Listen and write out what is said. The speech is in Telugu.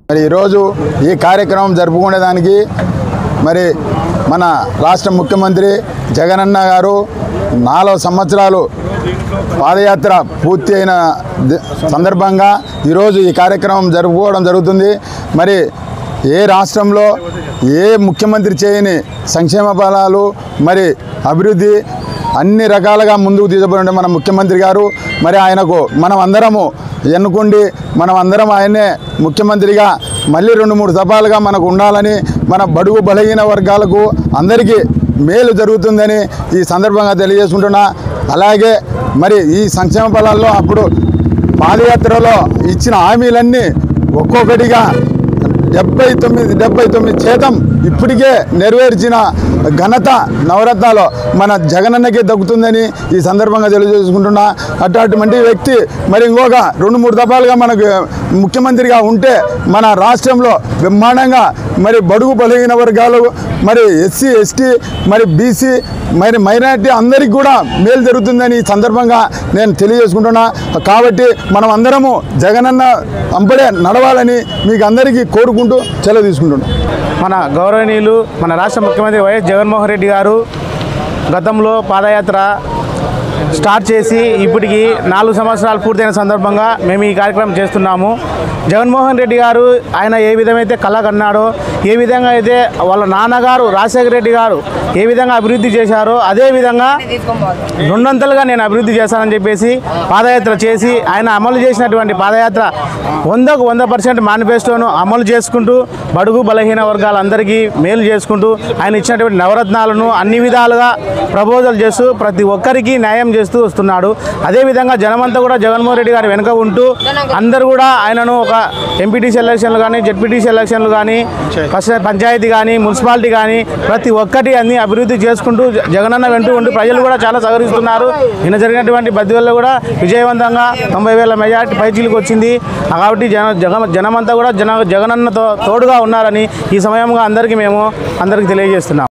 మరి ఈరోజు ఈ కార్యక్రమం జరుపుకునేదానికి మరి మన రాష్ట్ర ముఖ్యమంత్రి జగనన్న గారు నాలుగు సంవత్సరాలు పాదయాత్ర పూర్తి అయిన ది- సందర్భంగా ఈరోజు ఈ కార్యక్రమం జరుపుకోవడం జరుగుతుంది మరి ఏ రాష్ట్రంలో ఏ ముఖ్యమంత్రి చేయని సంక్షేమ ఫలాలు మరి అభివృద్ధి అన్ని రకాలుగా ముందుకు తీసుకుపోయిన మన ముఖ్యమంత్రి గారు మరి ఆయనకు మనం అందరము ఎన్నుకుండి మనం అందరం ఆయన్నే ముఖ్యమంత్రిగా మళ్ళీ రెండు మూడు దఫాలుగా మనకు ఉండాలని మన బడుగు బలహీన వర్గాలకు అందరికీ మేలు జరుగుతుందని ఈ సందర్భంగా తెలియజేసుకుంటున్నా అలాగే మరి ఈ సంక్షేమ ఫలాల్లో అప్పుడు పాదయాత్రలో ఇచ్చిన హామీలన్నీ ఒక్కొక్కటిగా డెబ్బై తొమ్మిది డెబ్బై తొమ్మిది శాతం ఇప్పటికే నెరవేర్చిన ఘనత నవరత్నాలు మన జగనన్నకే దక్కుతుందని ఈ సందర్భంగా తెలియజేసుకుంటున్నా అటువంటి వ్యక్తి మరి ఇంకొక రెండు మూడు దఫాలుగా మనకు ముఖ్యమంత్రిగా ఉంటే మన రాష్ట్రంలో బ్రహ్మాండంగా మరి బడుగు బలహీన వర్గాలు మరి ఎస్సీ ఎస్టీ మరి బీసీ మరి మైనారిటీ అందరికీ కూడా మేలు జరుగుతుందని ఈ సందర్భంగా నేను తెలియజేసుకుంటున్నా కాబట్టి మనం అందరము జగనన్న అంబడే నడవాలని మీకు అందరికీ కోరుకుంటూ సెలవు తీసుకుంటున్నాం మన గౌరవనీయులు మన రాష్ట్ర ముఖ్యమంత్రి వైఎస్ జగన్మోహన్ రెడ్డి గారు గతంలో పాదయాత్ర స్టార్ట్ చేసి ఇప్పటికి నాలుగు సంవత్సరాలు పూర్తయిన సందర్భంగా మేము ఈ కార్యక్రమం చేస్తున్నాము జగన్మోహన్ రెడ్డి గారు ఆయన ఏ విధమైతే కళ కన్నాడో ఏ విధంగా అయితే వాళ్ళ నాన్నగారు రాజశేఖర రెడ్డి గారు ఏ విధంగా అభివృద్ధి చేశారో అదే విధంగా రెండొంతలుగా నేను అభివృద్ధి చేస్తానని చెప్పేసి పాదయాత్ర చేసి ఆయన అమలు చేసినటువంటి పాదయాత్ర వందకు వంద పర్సెంట్ మేనిఫెస్టోను అమలు చేసుకుంటూ బడుగు బలహీన వర్గాలందరికీ మేలు చేసుకుంటూ ఆయన ఇచ్చినటువంటి నవరత్నాలను అన్ని విధాలుగా ప్రపోజల్ చేస్తూ ప్రతి ఒక్కరికి న్యాయం చేస్తూ వస్తున్నాడు అదేవిధంగా జనమంతా కూడా జగన్మోహన్ రెడ్డి గారి వెనుక ఉంటూ అందరూ కూడా ఆయనను ఒక ఎంపీటీసీ ఎలక్షన్లు కానీ జెడ్పీటీసీ ఎలక్షన్లు కానీ ఫస్ట్ పంచాయతీ కానీ మున్సిపాలిటీ కానీ ప్రతి ఒక్కటి అన్ని అభివృద్ధి చేసుకుంటూ జ- జగనన్న వెంటూ ఉండి ప్రజలు కూడా చాలా సహకరిస్తున్నారు నిన్న జరిగినటువంటి బద్దివల్ల కూడా విజయవంతంగా తొంభై వేల మెజార్టీ పైచీలకు వచ్చింది కాబట్టి జన జగ జనమంతా కూడా జన జగనన్నతో తోడుగా ఉన్నారని ఈ సమయంగా అందరికీ మేము అందరికీ తెలియజేస్తున్నాం